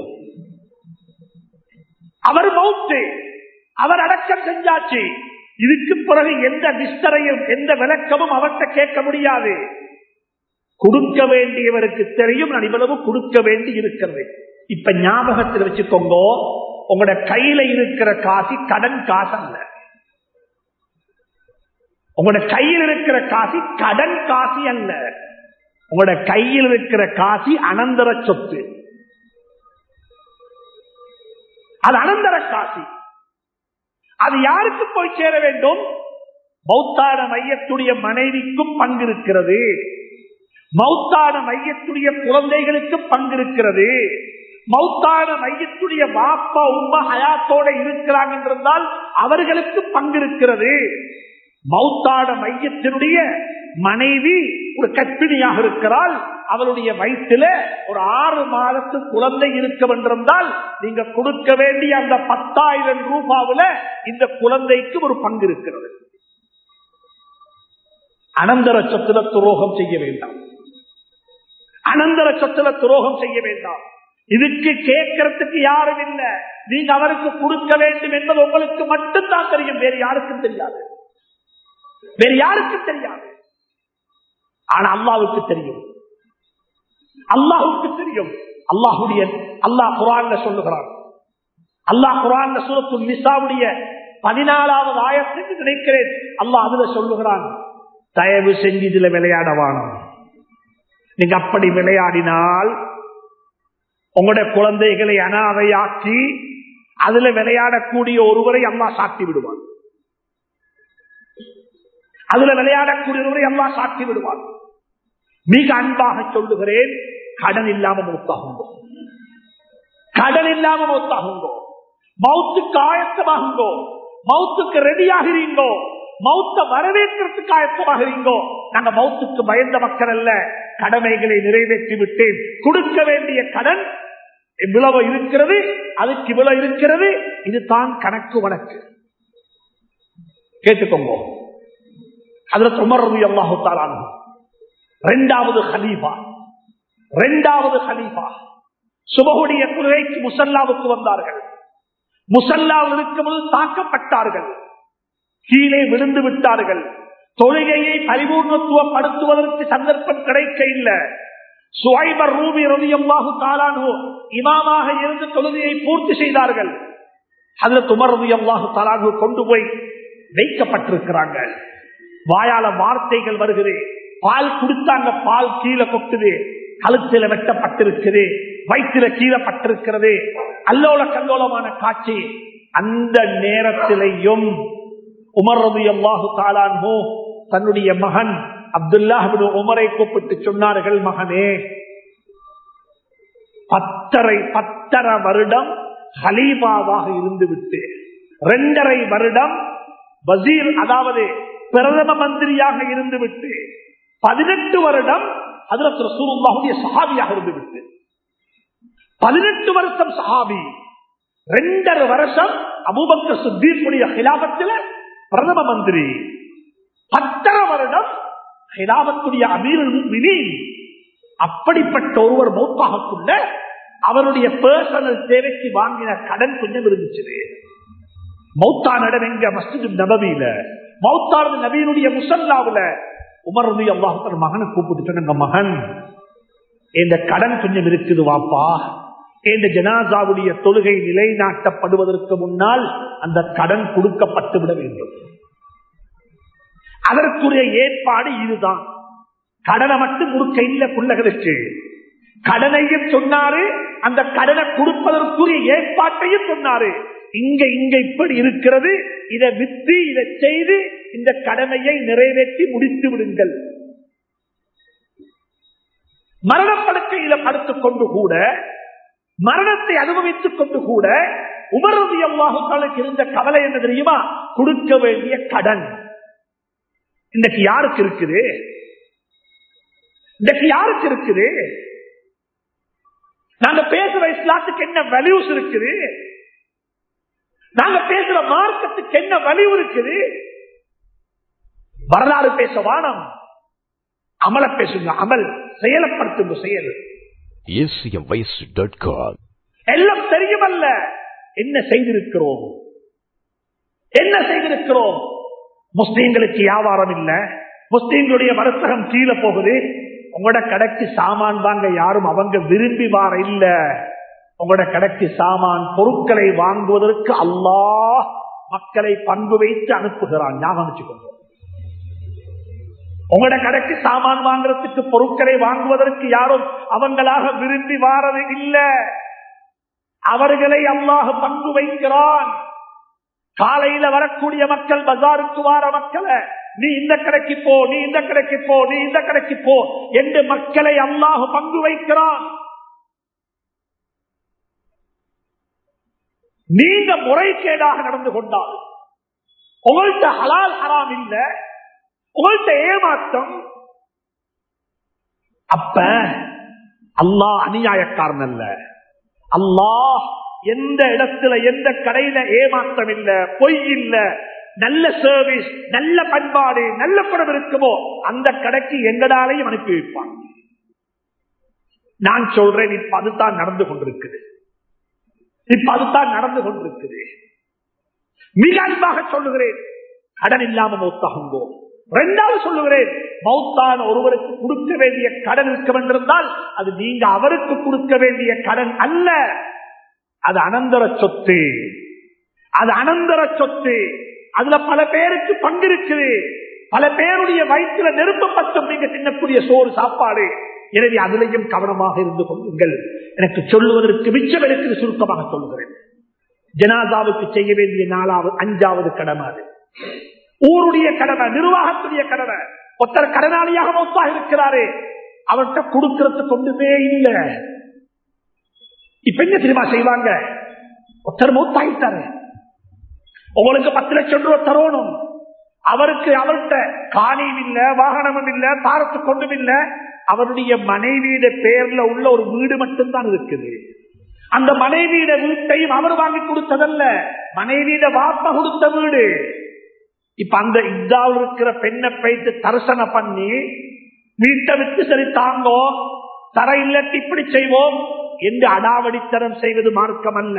அவர் மௌத்து அவர் அடக்கம் செஞ்சாச்சு இதுக்கு பிறகு எந்த விஸ்தரையும் எந்த விளக்கமும் அவர்கிட்ட கேட்க முடியாது கொடுக்க வேண்டியவருக்கு தெரியும் நான் இவ்வளவு கொடுக்க வேண்டி இருக்கிறது இப்ப ஞாபகத்தில் வச்சுக்கோங்க உங்களோட கையில இருக்கிற காசி கடன் காசு அல்ல உங்களோட கையில் இருக்கிற காசி கடன் காசி அல்ல உங்களோட கையில் இருக்கிற காசி அனந்தர சொத்து அது அனந்தர காசி அது யாருக்கு போய் சேர வேண்டும் மௌத்தான மையத்துடைய மனைவிக்கும் பங்கு இருக்கிறது மௌத்தான மையத்துடைய குழந்தைகளுக்கு பங்கு இருக்கிறது மௌத்தான மையத்துடைய பாப்பா உமா ஹயாத்தோட இருக்கிறாங்க என்றால் அவர்களுக்கு பங்கு இருக்கிறது மௌத்தாட மையத்தினுடைய மனைவி ஒரு கற்பிணியாக இருக்கிறாள் அவளுடைய வயிற்றில ஒரு ஆறு மாதத்து குழந்தை இருக்க வென்றிருந்தால் நீங்க கொடுக்க வேண்டிய அந்த பத்தாயிரம் ரூபாவில இந்த குழந்தைக்கு ஒரு பங்கு இருக்கிறது அனந்தர சொத்துல துரோகம் செய்ய வேண்டாம் அனந்தர சொத்துல துரோகம் செய்ய வேண்டாம் இதுக்கு கேட்கறதுக்கு யாரும் இல்லை நீங்க அவருக்கு கொடுக்க வேண்டும் என்பது உங்களுக்கு மட்டும்தான் தெரியும் வேறு யாருக்கும் தெரியாது வேறு யாருக்கும் தெரியாது ஆனா அல்லாவுக்கு தெரியும் அல்லாஹுக்கு தெரியும் அல்லாஹுடைய அல்லாஹ் குரான்ல சொல்லுகிறான் அல்லாஹ் குரான்ல சூரத்து நிசாவுடைய பதினாலாவது ஆயத்துக்கு நினைக்கிறேன் அல்லாஹ் அதுல சொல்லுகிறான் தயவு செஞ்சு இதுல விளையாட வானம் நீங்க அப்படி விளையாடினால் உங்களுடைய குழந்தைகளை அனாதையாக்கி அதுல விளையாடக்கூடிய ஒருவரை அம்மா சாட்டி விடுவார் அதுல விளையாடக்கூடிய ஒருவரை அம்மா சாட்டி விடுவார் மிக அன்பாக சொல்லுகிறேன் கடன் இல்லாம மூத்தாகுங்கோ கடன் இல்லாம மூத்தாகுங்கோ மவுத்துக்கு ஆயத்தமாகுங்கோ மவுத்துக்கு ரெடி ஆகிறீங்கோ மௌத்த வரவேற்கிறதுக்கு ஆயத்தமாகிறீங்கோ நாங்க மௌத்துக்கு பயந்த மக்கள் அல்ல கடமைகளை நிறைவேற்றி விட்டேன் கொடுக்க வேண்டிய கடன் இவ்வளவு இருக்கிறது அதுக்கு இவ்வளவு இருக்கிறது இதுதான் கணக்கு வழக்கு கேட்டுக்கோங்க அதுல துமர்வு அல்லாஹுத்தாலான இரண்டாவது ஹலீஃபா இரண்டாவது ஹலீஃபா சுபகுடைய குதிரைக்கு முசல்லாவுக்கு வந்தார்கள் முசல்லாவில் இருக்கும்போது தாக்கப்பட்டார்கள் கீழே விழுந்து விட்டார்கள் தொழுகையை பரிபூர்ணத்துவப்படுத்துவதற்கு சந்தர்ப்பம் கிடைக்க இல்லை சுவைபர் ரூபி ரவியம்மாகு காலானோ இமாமாக இருந்து தொழுகையை பூர்த்தி செய்தார்கள் அதுல துமர் ரவியம்மாகு தாலானு கொண்டு போய் வைக்கப்பட்டிருக்கிறாங்க வாயால வார்த்தைகள் வருகிறது பால் குடித்தாங்க பால் கீழே கொட்டுது கழுத்தில வெட்டப்பட்டிருக்குது வயிற்றில கீழே பட்டிருக்கிறது அல்லோல கல்லோலமான காட்சி அந்த நேரத்திலையும் உமர் ரவி அல்லாஹு தாலான்ஹோ தன்னுடைய மகன் அப்துல்லாஹின் உமரை கூப்பிட்டு சொன்னார்கள் மகனே பத்தரை பத்தரை வருடம் ஹலீபாவாக இருந்து விட்டு இரண்டரை வருடம் வசீர் அதாவது பிரதம மந்திரியாக இருந்து விட்டு பதினெட்டு வருடம் அதில் ரசூலுல்லாஹுடைய சஹாபியாக இருந்து விட்டு பதினெட்டு வருஷம் சஹாபி ரெண்டரை வருஷம் அபூபக்க சுத்தீர்க்குடைய ஹிலாபத்தில் பிரதம மந்திரி பத்தரை வருடம் ஹிலாபத்துடைய அமீர் அப்படிப்பட்ட ஒருவர் மௌத்தாகக்குள்ள அவருடைய பர்சனல் தேவைக்கு வாங்கின கடன் கொஞ்சம் இருந்துச்சு மௌத்தான இடம் எங்க மஸ்ஜித் நபவியில மௌத்தானது நபியினுடைய முசல்லாவுல உமருடைய அல்லாஹர் மகனை கூப்பிட்டு மகன் இந்த கடன் கொஞ்சம் இருக்குது வாப்பா இந்த ஜனாசாவுடைய தொழுகை நிலைநாட்டப்படுவதற்கு முன்னால் அந்த கடன் கொடுக்கப்பட்டு விட வேண்டும் அதற்குரிய ஏற்பாடு இதுதான் கடனை மட்டும் கொடுக்க இல்ல பிள்ளைகளுக்கு கடனையும் சொன்னாரு அந்த கடனை கொடுப்பதற்குரிய ஏற்பாட்டையும் சொன்னாரு இங்க இங்க இப்படி இருக்கிறது இதை வித்து இதை செய்து இந்த கடமையை நிறைவேற்றி முடித்து விடுங்கள் மரணப்படுக்கையில படுத்துக் கொண்டு கூட மரணத்தை அனுபவித்துக் கொண்டு கூட உமரது அம்மாவுக்கு இருந்த கவலை என்ன தெரியுமா கொடுக்க வேண்டிய கடன் இன்றைக்கு யாருக்கு இருக்குது இன்றைக்கு யாருக்கு இருக்குது நாங்க பேசுற இஸ்லாத்துக்கு என்ன வேல்யூஸ் இருக்குது நாங்க பேசுற மார்க்கத்துக்கு என்ன வலிவு இருக்குது வரலாறு பேச வானம் அமல பேசுங்க அமல் செயலப்படுத்துங்க செயல் acmvoice.com எல்லாம் தெரியுமல்ல என்ன செய்திருக்கிறோம் என்ன செய்திருக்கிறோம் முஸ்லீம்களுக்கு வியாபாரம் இல்ல முஸ்லீம்களுடைய வர்த்தகம் கீழே போகுது உங்களோட கடைக்கு சாமான் வாங்க யாரும் அவங்க விரும்பி வார இல்ல உங்களோட கடைக்கு சாமான் பொருட்களை வாங்குவதற்கு அல்லாஹ் மக்களை பண்பு வைத்து அனுப்புகிறான் ஞாபகம் வச்சுக்கோங்க உங்களோட கடைக்கு சாமான் வாங்குறதுக்கு பொருட்களை வாங்குவதற்கு யாரும் அவங்களாக விரும்பி வாரது இல்ல அவர்களை அல்லாஹ் பங்கு வைக்கிறான் காலையில வரக்கூடிய மக்கள் பஜாருக்கு வார மக்களை நீ இந்த கடைக்கு போ நீ இந்த கடைக்கு போ நீ இந்த கடைக்கு போ என்று மக்களை அல்லாஹ் பங்கு வைக்கிறான் நீங்க முறைகேடாக நடந்து கொண்டால் உங்கள்கிட்ட ஹலால் ஹராம் இல்ல உங்கள்கிட்ட ஏமாற்றம் அப்ப அல்லாஹ் அநியாயக்காரன் அல்ல அல்லாஹ் எந்த இடத்துல எந்த கடையில ஏமாற்றம் இல்ல பொய் இல்ல நல்ல சர்வீஸ் நல்ல பண்பாடு நல்ல குணம் இருக்குமோ அந்த கடைக்கு எங்கடாலையும் அனுப்பி வைப்பான் நான் சொல்றேன் இப்ப அதுதான் நடந்து கொண்டிருக்குது இப்ப அதுதான் நடந்து கொண்டிருக்குது மிக அன்பாக சொல்லுகிறேன் கடன் இல்லாம மௌத்தாகுங்கோ ரெண்டாவது சொல்லுகிறேன் மௌத்தான ஒருவருக்கு கொடுக்க வேண்டிய கடன் இருக்க வேண்டியிருந்தால் அது நீங்க அவருக்கு கொடுக்க வேண்டிய கடன் அல்ல அது அனந்தர சொத்து அது அனந்தர சொத்து அதுல பல பேருக்கு பங்கு இருக்குது பல பேருடைய வயிற்றுல நெருப்பு பத்தம் நீங்க தின்னக்கூடிய சோறு சாப்பாடு எனவே அதிலையும் கவனமாக இருந்து கொள்ளுங்கள் எனக்கு சொல்லுவதற்கு மிச்சம் எனக்கு சுருக்கமாக சொல்லுகிறேன் ஜனாதாவுக்கு செய்ய வேண்டிய நாலாவது அஞ்சாவது கடமை அது ஊருடைய கடமை நிர்வாகத்துடைய கடமை ஒருத்தர் கடனாளியாக மொத்தாக இருக்கிறாரு அவர்கிட்ட கொடுக்கறதுக்கு ஒன்றுமே இல்லை இப்ப என்ன தெரியுமா செய்வாங்க ஒருத்தர் மூத்தாயிட்டாரு உங்களுக்கு பத்து லட்சம் ரூபாய் தரணும் அவருக்கு அவர்கிட்ட காணியும் இல்ல வாகனமும் இல்ல தாரத்து கொண்டும் இல்ல அவருடைய மனைவியிட பேர்ல உள்ள ஒரு வீடு மட்டும்தான் இருக்குது அந்த மனைவியிட வீட்டையும் அவர் வாங்கி கொடுத்ததல்ல மனைவியிட வாப்ப கொடுத்த வீடு இப்ப அந்த இதாவில் இருக்கிற பெண்ணை பைத்து தரிசனை பண்ணி வீட்டை விட்டு சரி தாங்கோ தர இல்லட்டு இப்படி செய்வோம் என்று அடாவடித்தனம் செய்வது மார்க்கம் அல்ல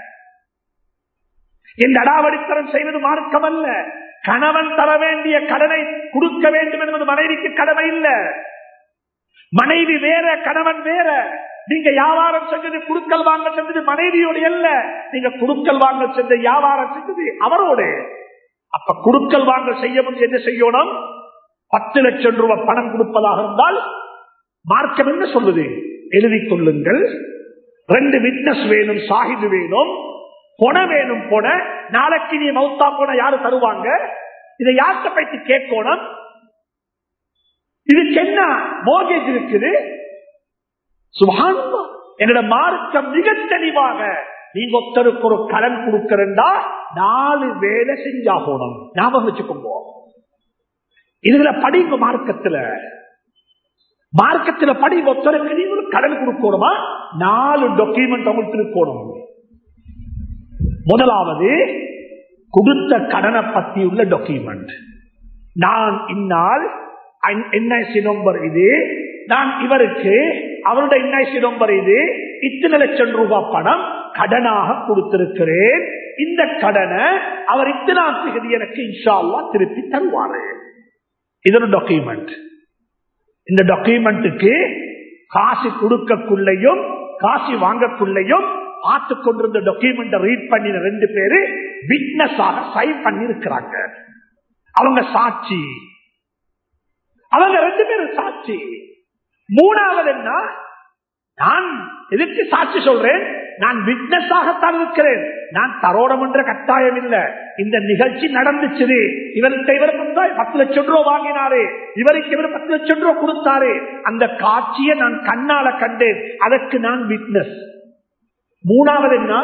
இந்த அடாவடித்தனம் செய்வது மார்க்கம் அல்ல கணவன் தர வேண்டிய கடனை கொடுக்க வேண்டும் என்பது மனைவிக்கு கடமை இல்ல மனைவி வேற கணவன் வேற நீங்க வியாபாரம் செஞ்சது குடுக்கல் வாங்க செஞ்சது மனைவியோட அல்ல நீங்க குடுக்கல் வாங்க செஞ்ச வியாபாரம் செஞ்சது அவரோட அப்ப குடுக்கல் வாங்க செய்ய முடியும் என்ன செய்யணும் பத்து லட்சம் ரூபாய் பணம் கொடுப்பதாக இருந்தால் மார்க்கம் என்ன சொல்லுது எழுதிக் கொள்ளுங்கள் ரெண்டு விட்னஸ் வேணும் சாகிது வேணும் பொன வேணும் பொன நாளைக்கு நீ மௌத்தா போன யாரு தருவாங்க இதை யார்கிட்ட பற்றி கேட்கணும் இதுக்கு என்ன மோகேஜ் இருக்குது சுபானமா என்னோட மார்க்கம் மிக தெளிவாக நீங்க ஒருத்தருக்கு ஒரு கடன் கொடுக்கறா நாலு வேலை செஞ்சா போனோம் ஞாபகம் வச்சுக்கோங்க இதுல படிங்க மார்க்கத்துல மார்க்கத்துல படி ஒருத்தருக்கு நீங்க ஒரு கடன் கொடுக்கணுமா நாலு டாக்குமெண்ட் அவங்களுக்கு இருக்கணும் முதலாவது கொடுத்த கடனை பத்தி உள்ள டாக்குமெண்ட் நான் இந்நாள் என்ஐசி நம்பர் இது நான் இவருக்கு அவருடைய என்ஐசி நம்பர் இது இத்தனை லட்சம் ரூபாய் பணம் கடனாக கொடுத்திருக்கிறேன் இந்த கடனை அவர் இத்தனாம் தேதி எனக்கு இன்ஷால்லா திருப்பி தருவாரு இது ஒரு டாக்குமெண்ட் இந்த டாக்குமெண்ட்டுக்கு காசு கொடுக்கக்குள்ளையும் காசு வாங்கக்குள்ளையும் பார்த்து கொண்டிருந்த டாக்குமெண்ட் ரீட் பண்ணின ரெண்டு பேரு விட்னஸ் ஆக சைன் பண்ணி இருக்கிறாங்க அவங்க சாட்சி அவங்க ரெண்டு பேரும் சாட்சி மூணாவது என்ன நான் எதுக்கு சாட்சி சொல்றேன் நான் விட்னஸ் ஆகத்தான் இருக்கிறேன் நான் தரோடம் என்ற கட்டாயம் இல்ல இந்த நிகழ்ச்சி நடந்துச்சு இவர்கிட்ட இவர் பத்து லட்சம் ரூபாய் வாங்கினாரு இவருக்கு இவர் பத்து லட்சம் ரூபாய் கொடுத்தாரு அந்த காட்சியை நான் கண்ணால கண்டேன் அதற்கு நான் விட்னஸ் மூணாவது என்ன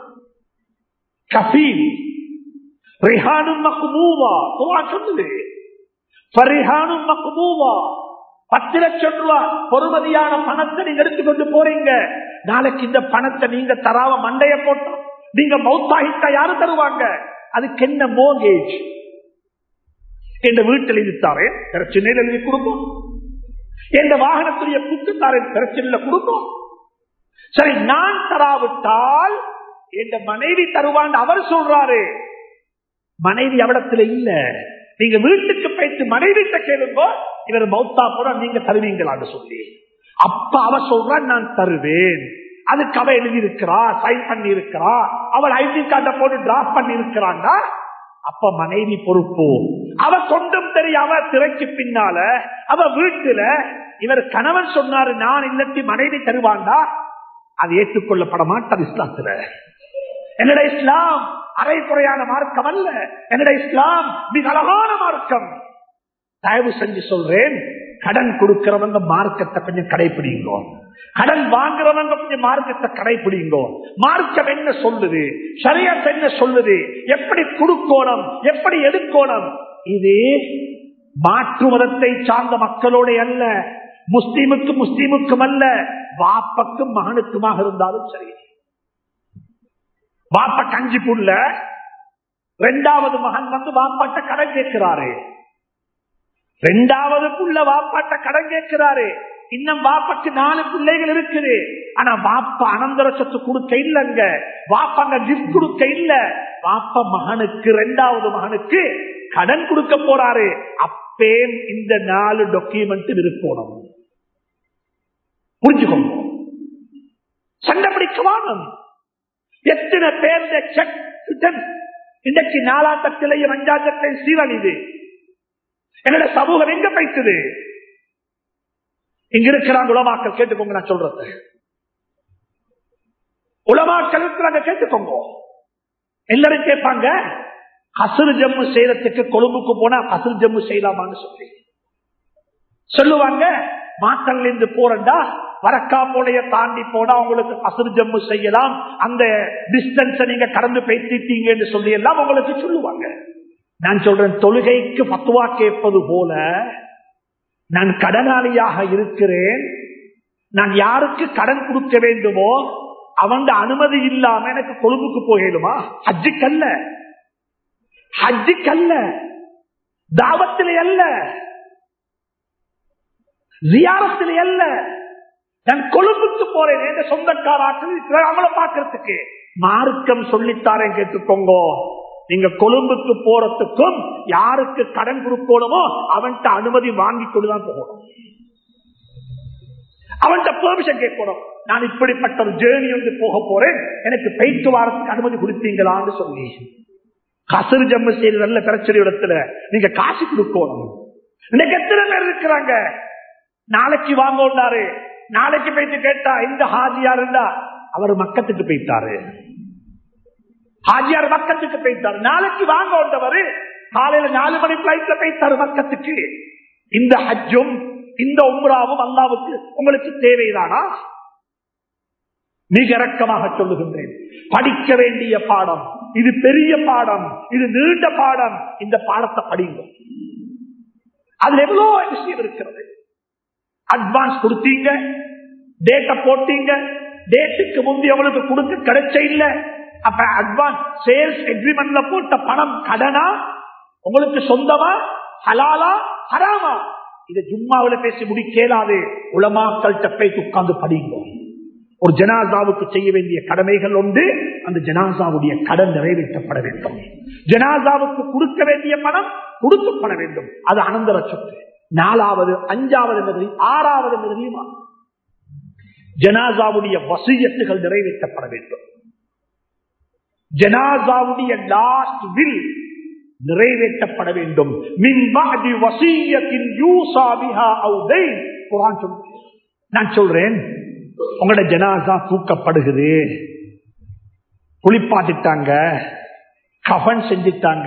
கபீல் ரிஹானும் மக்குமூவா சொல்லுது பரிஹானும் மக்குமூவா பத்து லட்சம் ரூபாய் பொறுமதியான பணத்தை நீங்க எடுத்துக்கொண்டு போறீங்க நாளைக்கு இந்த பணத்தை நீங்க தராவ மண்டைய போட்டோம் நீங்க மௌத்தாகிட்டா யாரு தருவாங்க அதுக்கு என்ன மோகேஜ் எந்த வீட்டில் எழுதித்தாரே பிரச்சனையில் எழுதி கொடுக்கும் எந்த வாகனத்துடைய புத்துத்தாரின் பிரச்சனையில கொடுக்கும் சரி நான் தராவிட்டால் என் மனைவி தருவான் அவர் சொல்றாரு மனைவி அவடத்துல இல்ல நீங்க வீட்டுக்கு போயிட்டு மனைவிட்ட கேளுங்க இவர் மௌத்தா கூட நீங்க தருவீங்களான்னு சொல்லி அப்ப அவ சொல்றான் நான் தருவேன் அதுக்கு அவ எழுதி இருக்கிறா சைன் பண்ணி இருக்கிறா அவள் ஐடி கார்டை போட்டு டிராப் பண்ணி இருக்கிறான்னா அப்ப மனைவி பொறுப்பு அவ கொண்டும் தெரிய அவ திரைக்கு பின்னால அவ வீட்டுல இவர் கணவன் சொன்னாரு நான் இல்லத்தி மனைவி தருவாண்டா அது ஏற்றுக்கொள்ளப்பட மாட்டார் இஸ்லாத்துல என்னோட இஸ்லாம் அரை குறையான மார்க்கம் அல்ல என்னோட இஸ்லாம் மிக அழகான மார்க்கம் தயவு செஞ்சு சொல்றேன் கடன் கொடுக்கிறவங்க மார்க்கத்தை கொஞ்சம் கடைபிடிங்கோ கடன் வாங்குறவங்க கொஞ்சம் மார்க்கத்தை கடைபிடிங்கோ மார்க்கம் என்ன சொல்லுது சரியாத்த என்ன சொல்லுது எப்படி கொடுக்கோணும் எப்படி எடுக்கோணும் இது மாற்று மதத்தை சார்ந்த மக்களோட அல்ல முஸ்லீமுக்கு முஸ்லீமுக்கும் அல்ல வாப்பக்கும் மகனுக்குமாக இருந்தாலும் சரி வாப்ப கஞ்சி புள்ள ரெண்டாவது மகன் வந்து வாப்பாட்ட கடன் கேட்கிறாரு ரெண்டாவது புள்ள வாப்பாட்ட கடன் கேட்கிறாரு இன்னும் வாப்பாக்கு நாலு பிள்ளைகள் இருக்குது ஆனா வாப்பா அனந்தர சொத்து கொடுக்க இல்லங்க வாப்பாங்க கிஃப்ட் கொடுக்க இல்ல வாப்பா மகனுக்கு ரெண்டாவது மகனுக்கு கடன் கொடுக்க போறாரு அப்பே இந்த நாலு டாக்குமெண்ட் இருக்கணும் புரிஞ்சுக்கோங்க சண்டை பிடிக்க வாணும் எத்தனை பேர் செக் இன்றைக்கு நாலாந்தத்திலையும் அஞ்சாந்தத்திலையும் சீரழிது என்னோட சமூகம் எங்க பைத்தது இங்க இருக்கிறாங்க உலமாக்கள் கேட்டுக்கோங்க நான் சொல்றது உலமாக்கள் இருக்கிறாங்க கேட்டுக்கோங்க எல்லாரும் கேட்பாங்க கசுறு ஜம்மு செய்யறதுக்கு கொழும்புக்கு போனா கசுறு ஜம்மு செய்யலாமான்னு சொல்லி சொல்லுவாங்க மாத்தல்ல இருந்து போறண்டா வரக்காப்போடைய தாண்டி போனா உங்களுக்கு கசுறு ஜம்மு செய்யலாம் அந்த டிஸ்டன்ஸ நீங்க கடந்து பேசிட்டீங்க என்று சொல்லி எல்லாம் உங்களுக்கு சொல்லுவாங்க நான் சொல்றேன் தொழுகைக்கு பத்துவா கேட்பது போல நான் கடனாளியாக இருக்கிறேன் நான் யாருக்கு கடன் கொடுக்க வேண்டுமோ அவன் அனுமதி இல்லாம எனக்கு கொழும்புக்கு போயிடுமா ஹஜ்ஜுக்கல்ல ஹஜ்ஜுக்கல்ல தாவத்திலே அல்ல ஜியாரத்திலே அல்ல நான் கொழும்புக்கு போறேன் என்ற சொந்தக்காராக்கள் அவங்கள பாக்குறதுக்கு மார்க்கம் சொல்லித்தாரேன் கேட்டுக்கோங்க நீங்க கொழும்புக்கு போறதுக்கும் யாருக்கு கடன் கொடுக்கணுமோ அவன்கிட்ட அனுமதி வாங்கி கொண்டுதான் போகணும் அவன்கிட்ட பெர்மிஷன் கேட்கணும் நான் இப்படிப்பட்ட ஒரு ஜேர்னி வந்து போக போறேன் எனக்கு பெய்த்து வாரத்துக்கு அனுமதி கொடுத்தீங்களான்னு சொல்லி கசரு ஜம்மு செய்யற நல்ல பிரச்சனை இடத்துல நீங்க காசு கொடுக்கணும் இன்னைக்கு எத்தனை பேர் இருக்கிறாங்க நாளைக்கு வாங்க நாளைக்கு போயிட்டு கேட்டா இந்த ஹாஜியார் இருந்தா அவர் மக்கத்துக்கு போயிட்டாரு ஹாஜியார் மக்கத்துக்கு போயிட்டாரு நாளைக்கு வாங்க வந்தவர் காலையில நாலு மணி பிளைட்ல போயிட்டாரு மக்கத்துக்கு இந்த ஹஜ்ஜும் இந்த உம்ராவும் அல்லாவுக்கு உங்களுக்கு தேவைதானா மிக இறக்கமாக சொல்லுகின்றேன் படிக்க வேண்டிய பாடம் இது பெரிய பாடம் இது நீண்ட பாடம் இந்த பாடத்தை படிங்க அதுல எவ்வளவு விஷயம் இருக்கிறது அட்வான்ஸ் கொடுத்தீங்க டேட்டை போட்டீங்க டேட்டுக்கு முந்தி அவளுக்கு கொடுக்க கிடைச்ச இல்ல அப்ப அட்வான்ஸ் சேல்ஸ் எக்ரிமெண்ட்ல போட்ட பணம் கடனா உங்களுக்கு சொந்தமா ஹலாலா ஹராமா இதை ஜும்மாவில பேசி முடிக்கலாது உலமாக்கள்கிட்ட போய் உட்கார்ந்து படிங்க ஒரு ஜனாசாவுக்கு செய்ய வேண்டிய கடமைகள் உண்டு அந்த ஜனாசாவுடைய கடன் நிறைவேற்றப்பட வேண்டும் ஜனாசாவுக்கு கொடுக்க வேண்டிய பணம் கொடுக்கப்பட வேண்டும் அது அனந்தர சொத்து நாலாவது அஞ்சாவது மிகுதி ஆறாவது மிகுதியுமா ஜனாசாவுடைய வசியத்துகள் நிறைவேற்றப்பட வேண்டும் ஜனாசாவுடைய லாஸ்ட் வில் நிறைவேற்றப்பட வேண்டும் நான் சொல்றேன் உங்களோட ஜனாசா தூக்கப்படுகுது குளிப்பாட்டிட்டாங்க கஃபன் செஞ்சிட்டாங்க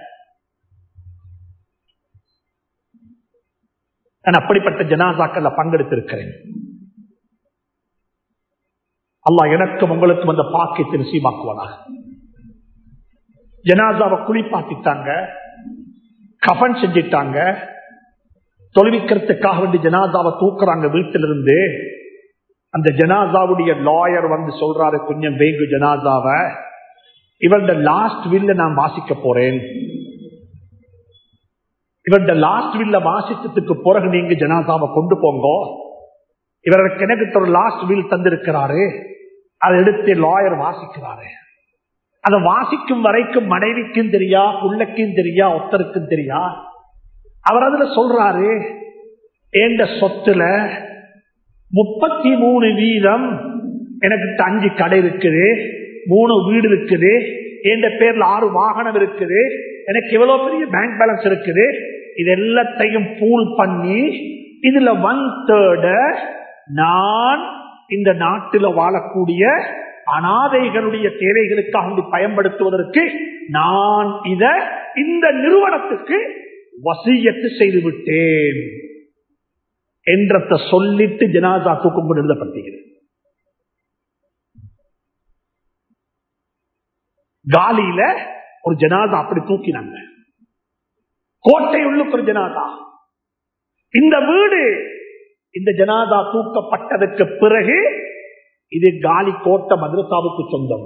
நான் அப்படிப்பட்ட ஜனாசாக்கள் பங்கெடுத்திருக்கிறேன் அல்லா எனக்கும் உங்களுக்கும் அந்த பாக்கியத்தை ரிசீவாக்குவானாக ஜனாசாவை குளிப்பாட்டிட்டாங்க கஃபன் செஞ்சிட்டாங்க தொழுவிக்கிறதுக்காக வேண்டி ஜனாசாவை தூக்குறாங்க வீட்டிலிருந்து அந்த ஜனாசாவுடைய லாயர் வந்து சொல்றாரு கொஞ்சம் வேங்கு ஜனாசாவை இவருடைய லாஸ்ட் வில்ல நான் வாசிக்க போறேன் இவருடைய லாஸ்ட் வில்ல வாசித்ததுக்கு பிறகு நீங்க ஜனாசாவை கொண்டு போங்க இவருக்கு எனக்கு ஒரு லாஸ்ட் வில் தந்திருக்கிறாரு அதை எடுத்து லாயர் வாசிக்கிறாரு அதை வாசிக்கும் வரைக்கும் மனைவிக்கும் தெரியா புள்ளைக்கும் தெரியா ஒத்தருக்கும் தெரியா அவர் அதுல சொல்றாரு எந்த சொத்துல முப்பத்தி மூணு வீதம் எனக்கு அஞ்சு கடை இருக்குது மூணு வீடு இருக்குது என் பேர்ல ஆறு வாகனம் இருக்குது எனக்கு எவ்வளவு பெரிய பேங்க் பேலன்ஸ் இருக்குது இது எல்லாத்தையும் பூல் பண்ணி இதுல ஒன் தேர்ட நான் இந்த நாட்டில் வாழக்கூடிய அனாதைகளுடைய தேவைகளுக்காக பயன்படுத்துவதற்கு நான் இத இந்த நிறுவனத்துக்கு வசியத்து செய்து விட்டேன் என்றத்தை சொல்லிட்டு ஜனாதா தூக்கும் எழுதப்பட்டீர்கள் காலியில ஒரு ஜனாதா அப்படி தூக்கினாங்க கோட்டை உள்ளுக்கு ஒரு ஜனாதா இந்த வீடு இந்த ஜனாதா தூக்கப்பட்டதற்கு பிறகு இது காலி கோட்டை மதுரசாவுக்கு சொந்தம்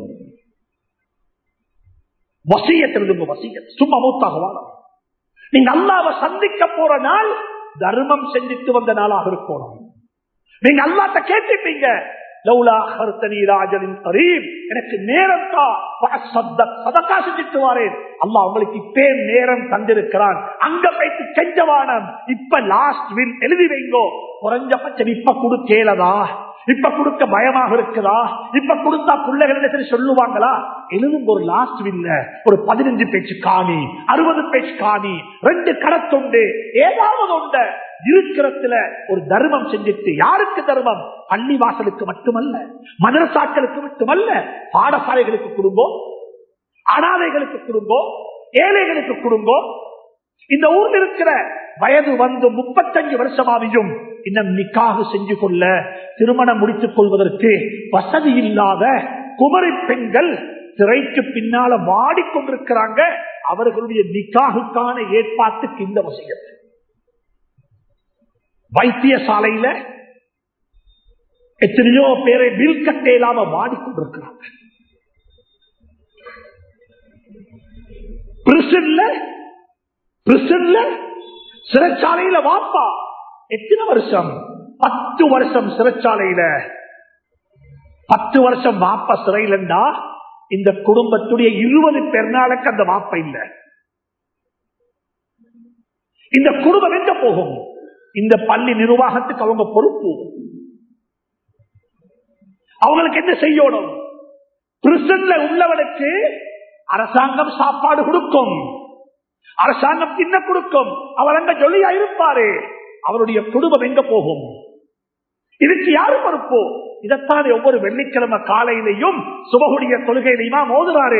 வசியத்திலிருந்து வசியத் சும்மா மூத்தாக வாழம் நீங்க அல்லாவை சந்திக்க போற நாள் தர்மம் செஞ்சுட்டு வந்த நாளாக இருக்கணும் நீங்க அல்லாட்ட கேட்டுப்பீங்க லவ்லா ஹர்த்தனி ராஜனின் கரீம் எனக்கு நேரம் சதக்கா செஞ்சுட்டு வாரேன் அல்லாஹ் உங்களுக்கு இப்பே நேரம் தந்திருக்கிறான் அங்க போயிட்டு செஞ்சவானம் இப்ப லாஸ்ட் வில் எழுதி வைங்கோ குறைஞ்சபட்சம் இப்ப கொடுக்கலதா இப்ப கொடுக்க பயமாக இருக்குதா இப்ப கொடுத்தா பிள்ளைகள் சரி சொல்லுவாங்களா எழுதுங்க ஒரு லாஸ்ட் வில்ல ஒரு பதினஞ்சு பேச்சு காணி அறுபது பேச்சு காணி ரெண்டு கடத்துண்டு ஏதாவது உண்ட இருக்கிறத்துல ஒரு தர்மம் செஞ்சுட்டு யாருக்கு தர்மம் பள்ளி வாசலுக்கு மட்டுமல்ல மதரசாக்களுக்கு மட்டுமல்ல பாடசாலைகளுக்கு குடும்பம் அனாதைகளுக்கு குடும்பம் ஏழைகளுக்கு குடும்பம் இந்த ஊர்ல இருக்கிற வயது வந்து முப்பத்தஞ்சு வருஷமாவையும் இன்னும் நிக்காக செஞ்சு கொள்ள திருமணம் முடித்துக் கொள்வதற்கு வசதி இல்லாத குமரி பெண்கள் திரைக்கு பின்னால வாடிக்கொண்டிருக்கிறாங்க அவர்களுடைய நிக்காகுக்கான ஏற்பாட்டுக்கு இந்த வசியம் வைத்தியசாலையில எத்தனையோ பேரை வில்கட்டே இல்லாம வாடிக்கொண்டிருக்கிறாங்க பிரிசன்ல பிரிசன்ல சிறைச்சாலையில வாப்பா எத்தனை வருஷம் பத்து வருஷம் சிறைச்சாலையில பத்து வருஷம் வாப்பா சிறையிலண்டா இந்த குடும்பத்துடைய இருபது பெருநாளுக்கு அந்த வாப்பா இல்ல இந்த குடும்பம் எங்க போகும் இந்த பள்ளி நிர்வாகத்துக்கு அவங்க பொறுப்பு அவங்களுக்கு என்ன செய்யணும் பிரிசன்ல உள்ளவனுக்கு அரசாங்கம் சாப்பாடு கொடுக்கும் அரசாங்கம் தின்ன கொடுக்கும் அவர் அங்க ஜொலியா இருப்பாரு அவருடைய குடும்பம் எங்க போகும் இதுக்கு யாரு பொறுப்போ இதைத்தான் ஒவ்வொரு வெள்ளிக்கிழமை காலையிலையும் சுபகுடைய தொழுகையிலையுமா மோதுறாரு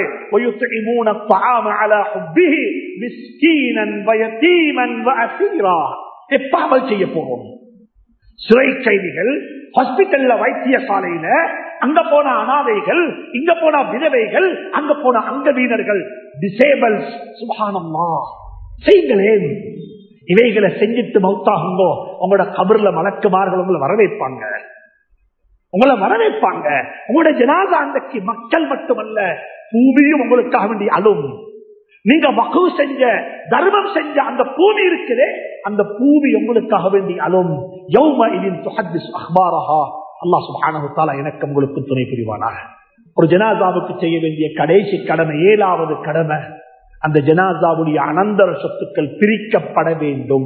எப்ப அமல் செய்ய போகும் சிறை கைதிகள் ஹாஸ்பிட்டல்ல வைத்தியசாலையில அங்க போன அனாதைகள் இங்க போன விதவைகள் அங்க போன அங்கவீனர்கள் டிசேபிள் சுபானம்மா செய்யுங்களேன் இவைகளை செஞ்சுட்டு மௌத்தாகுங்கோ உங்களோட கபர்ல மலக்குமார்கள் உங்களை வரவேற்பாங்க உங்களை வரவேற்பாங்க உங்களோட ஜனாதா அன்றைக்கு மக்கள் மட்டுமல்ல பூமியும் உங்களுக்காக வேண்டி அழும் நீங்க வகு செஞ்ச தர்மம் செஞ்ச அந்த பூமி இருக்குதே அந்த பூமி உங்களுக்காக வேண்டி அழும் யௌம இதின் துஹத்திஸ் அஹ்பாரஹா அல்லாஹ் சுப்ஹானஹு தஆலா எனக்கு உங்களுக்கு துணை புரிவானாக ஒரு ஜனாதாவுக்கு செய்ய வேண்டிய கடைசி கடமை ஏழாவது கடமை அந்த ஜனாதாவுடைய அனந்தர சொத்துக்கள் பிரிக்கப்பட வேண்டும்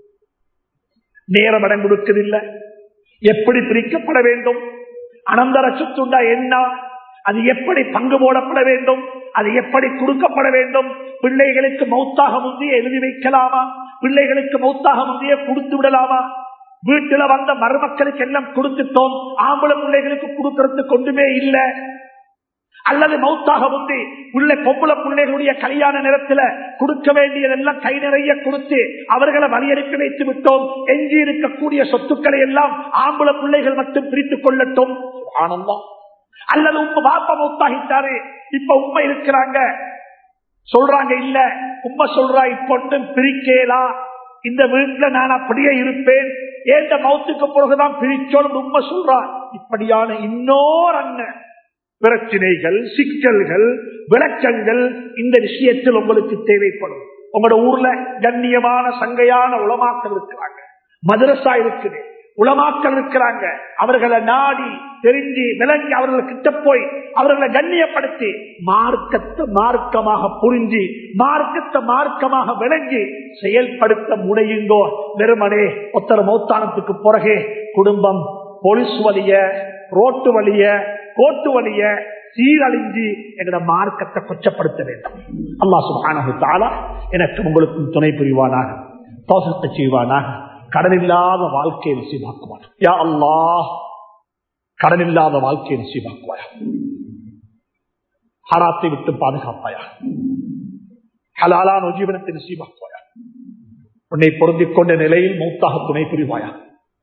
நேரம் இடம் கொடுக்கவில்லை எப்படி பிரிக்கப்பட வேண்டும் அனந்தர சொத்துண்டா என்ன அது எப்படி பங்கு போடப்பட வேண்டும் அது எப்படி கொடுக்கப்பட வேண்டும் பிள்ளைகளுக்கு மௌத்தாக முந்தைய எழுதி வைக்கலாமா பிள்ளைகளுக்கு மௌத்தாக முந்தைய கொடுத்து விடலாமா வீட்டுல வந்த மருமக்களுக்கு எல்லாம் கொடுத்துட்டோம் ஆம்பளை பிள்ளைகளுக்கு கொடுக்கறதுக்கு ஒன்றுமே இல்லை அல்லது மௌத்தாக முந்தி உள்ள பொம்பளை பிள்ளைகளுடைய கல்யாண நேரத்துல கொடுக்க வேண்டியதெல்லாம் கை நிறைய கொடுத்து அவர்களை வழியனுப்பி வைத்து விட்டோம் எஞ்சி இருக்கக்கூடிய சொத்துக்களை எல்லாம் ஆம்பளை பிள்ளைகள் மட்டும் பிரித்துக் கொள்ளட்டும் ஆனந்தம் அல்லது உங்க பாப்பா மௌத்தாகிட்டாரு இப்ப உண்மை இருக்கிறாங்க சொல்றாங்க இல்ல உண்மை சொல்றா இப்பொண்டு பிரிக்கலா இந்த வீட்டுல நான் அப்படியே இருப்பேன் ஏந்த மௌத்துக்கு பிறகுதான் பிரிச்சோம் உண்மை சொல்றா இப்படியான இன்னொரு அண்ணன் பிரச்சனைகள் சிக்கல்கள் விளக்கங்கள் இந்த விஷயத்தில் உங்களுக்கு தேவைப்படும் உங்களோட ஊர்ல கண்ணியமான சங்கையான உளமாக்கல் இருக்கிறாங்க மதரசா இருக்குது உளமாக்கல் இருக்கிறாங்க அவர்களை நாடி தெரிஞ்சு விளங்கி அவர்களை கிட்ட போய் அவர்களை கண்ணியப்படுத்தி மார்க்கத்தை மார்க்கமாக புரிஞ்சு மார்க்கத்தை மார்க்கமாக விளங்கி செயல்படுத்த முனையுங்கோ வெறுமனே ஒத்தர மௌத்தானத்துக்கு பிறகு குடும்பம் பொலிஸ் வழிய ரோட்டு வழிய கோட்டு வழிய சீரழிஞ்சு எங்களோட மார்க்கத்தை கொச்சப்படுத்த வேண்டும் அல்லா சுபானு தாலா எனக்கு உங்களுக்கும் துணை புரிவானாக தோசத்தை செய்வானாக கடனில்லாத வாழ்க்கையை நசீபாக்குவான் யா அல்லா கடனில்லாத வாழ்க்கையை நசீபாக்குவாயா ஹராத்தை விட்டு பாதுகாப்பாயா ஹலாலான ஜீவனத்தை நசீபாக்குவாயா உன்னை பொருந்திக் கொண்ட நிலையில் மூத்தாக துணை புரிவாயா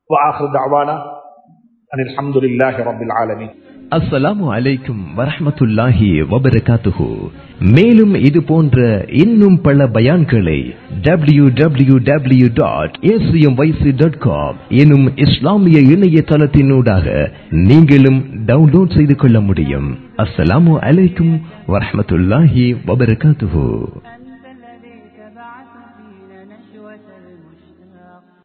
وآخر دعوانا أن الحمد لله رب العالمين அஸ்ஸலாமு அலைக்கும் வரஹ்மத்துல்லாஹி வபரகாத்துஹு மேலும் இது போன்ற இன்னும் பல பயான்களை W W W dot dot com எனும் இஸ்லாமிய இணையதளத்தினூடாக நீங்களும் டவுன்லோட் செய்து கொள்ள முடியும் அஸ்ஸலாமு அலைக்கும் வரஹ்மத்துல்லாஹி வபரகாத்துஹு